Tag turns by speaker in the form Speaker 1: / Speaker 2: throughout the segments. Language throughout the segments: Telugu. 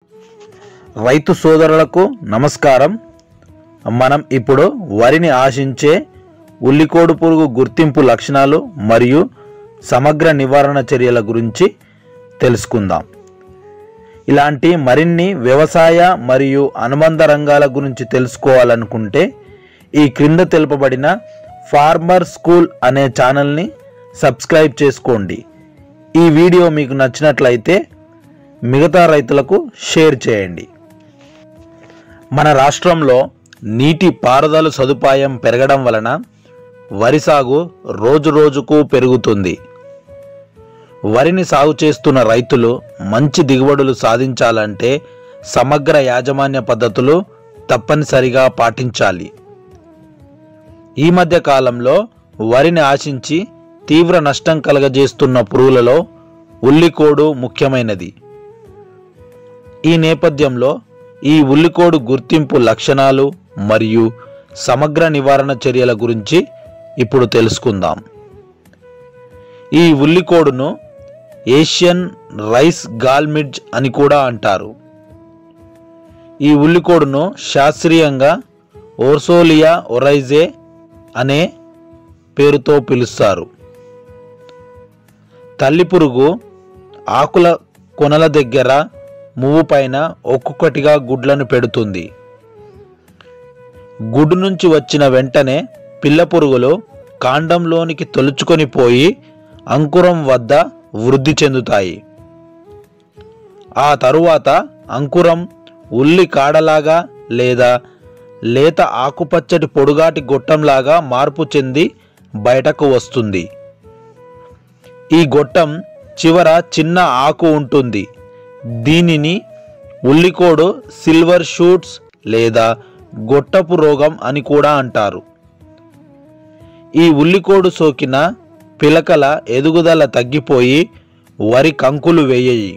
Speaker 1: రైతు సోదరులకు నమస్కారం మనం ఇప్పుడు వరిని ఆశించే ఉల్లికోడు పురుగు గుర్తింపు లక్షణాలు మరియు సమగ్ర నివారణ చర్యల గురించి తెలుసుకుందాం ఇలాంటి మరిన్ని వ్యవసాయ మరియు అనుబంధ రంగాల గురించి తెలుసుకోవాలనుకుంటే ఈ క్రింద తెలుపబడిన ఫార్మర్ స్కూల్ అనే ఛానల్ని సబ్స్క్రైబ్ చేసుకోండి ఈ వీడియో మీకు నచ్చినట్లయితే మిగతా రైతులకు షేర్ చేయండి మన రాష్ట్రంలో నీటి పారుదల సదుపాయం పెరగడం వలన వరి సాగు రోజు రోజుకు పెరుగుతుంది వరిని సాగు చేస్తున్న రైతులు మంచి దిగుబడులు సాధించాలంటే సమగ్ర యాజమాన్య పద్ధతులు తప్పనిసరిగా పాటించాలి ఈ మధ్య కాలంలో వరిని ఆశించి తీవ్ర నష్టం కలగజేస్తున్న పురుగులలో ఉల్లికోడు ముఖ్యమైనది ఈ నేపథ్యంలో ఈ ఉల్లికోడు గుర్తింపు లక్షణాలు మరియు సమగ్ర నివారణ చర్యల గురించి ఇప్పుడు తెలుసుకుందాం ఈ ఉల్లికోడును ఏషియన్ రైస్ గాల్మిడ్జ్ అని కూడా అంటారు ఈ ఉల్లికోడును శాస్త్రీయంగా ఓర్సోలియా ఒరైజే అనే పేరుతో పిలుస్తారు తల్లి పురుగు ఆకుల కొనల దగ్గర మువ్వు పైన ఒక్కొక్కటిగా గుడ్లను పెడుతుంది గుడ్డు నుంచి వచ్చిన వెంటనే పిల్ల పురుగులు కాండంలోనికి తొలుచుకొని పోయి అంకురం వద్ద వృద్ధి చెందుతాయి ఆ తరువాత అంకురం ఉల్లి కాడలాగా లేదా లేత ఆకుపచ్చటి పొడుగాటి గొట్టంలాగా మార్పు చెంది బయటకు వస్తుంది ఈ గొట్టం చివర చిన్న ఆకు ఉంటుంది దీనిని ఉల్లికోడు సిల్వర్ షూట్స్ లేదా గొట్టపు రోగం అని కూడా అంటారు ఈ ఉల్లికోడు సోకిన పిలకల ఎదుగుదల తగ్గిపోయి వరి కంకులు వేయయి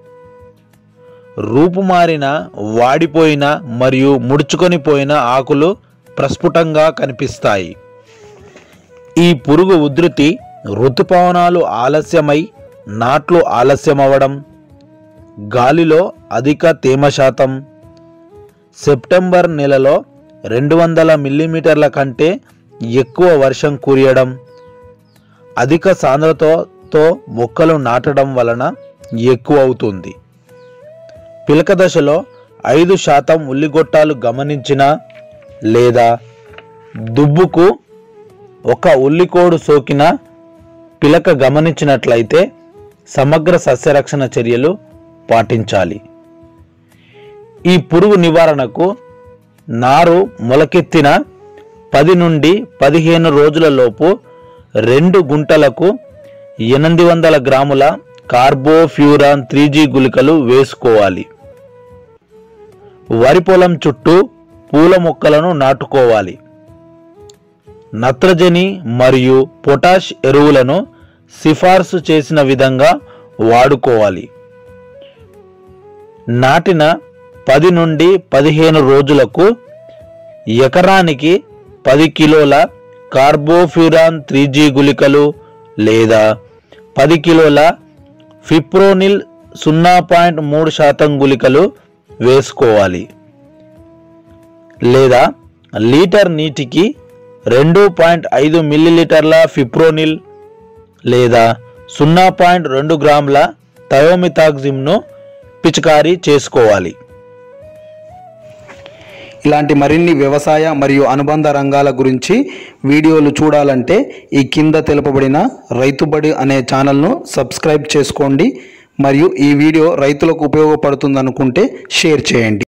Speaker 1: రూపుమారిన వాడిపోయిన మరియు ముడుచుకొని పోయిన ఆకులు ప్రస్ఫుటంగా కనిపిస్తాయి ఈ పురుగు ఉధృతి ఋతుపవనాలు ఆలస్యమై నాట్లు ఆలస్యమవడం గాలిలో అధిక తేమ శాతం సెప్టెంబర్ నెలలో రెండు వందల మిల్లీమీటర్ల కంటే ఎక్కువ వర్షం కురియడం అధిక సాంద్రతతో మొక్కలు నాటడం వలన ఎక్కువ అవుతుంది పిలక దశలో ఐదు శాతం ఉల్లిగొట్టాలు గమనించిన లేదా దుబ్బుకు ఒక ఉల్లికోడు సోకిన పిలక గమనించినట్లయితే సమగ్ర సస్యరక్షణ చర్యలు పాటించాలి ఈ పురుగు నివారణకు నారు మొలకెత్తిన పది నుండి పదిహేను రోజుల లోపు రెండు గుంటలకు ఎనిమిది వందల గ్రాముల కార్బోఫ్యూరాన్ త్రీ జీ గుళికలు వేసుకోవాలి వరి పొలం చుట్టూ పూల మొక్కలను నాటుకోవాలి నత్రజని మరియు పొటాష్ ఎరువులను సిఫార్సు చేసిన విధంగా వాడుకోవాలి నాటిన పది నుండి పదిహేను రోజులకు ఎకరానికి పది కిలోల కార్బోఫ్యూరాన్ త్రీ జీ గుళికలు లేదా పది కిలోల ఫిప్రోనిల్ సున్నా పాయింట్ మూడు శాతం గుళికలు వేసుకోవాలి లేదా లీటర్ నీటికి రెండు పాయింట్ ఐదు మిల్లీలీటర్ల ఫిప్రోనిల్ లేదా సున్నా పాయింట్ రెండు గ్రాముల థయోమితాక్సిమ్ను పిచికారీ చేసుకోవాలి
Speaker 2: ఇలాంటి మరిన్ని వ్యవసాయ మరియు అనుబంధ రంగాల గురించి వీడియోలు చూడాలంటే ఈ కింద తెలుపబడిన రైతుబడి అనే ఛానల్ను సబ్స్క్రైబ్ చేసుకోండి మరియు ఈ వీడియో రైతులకు ఉపయోగపడుతుందనుకుంటే షేర్ చేయండి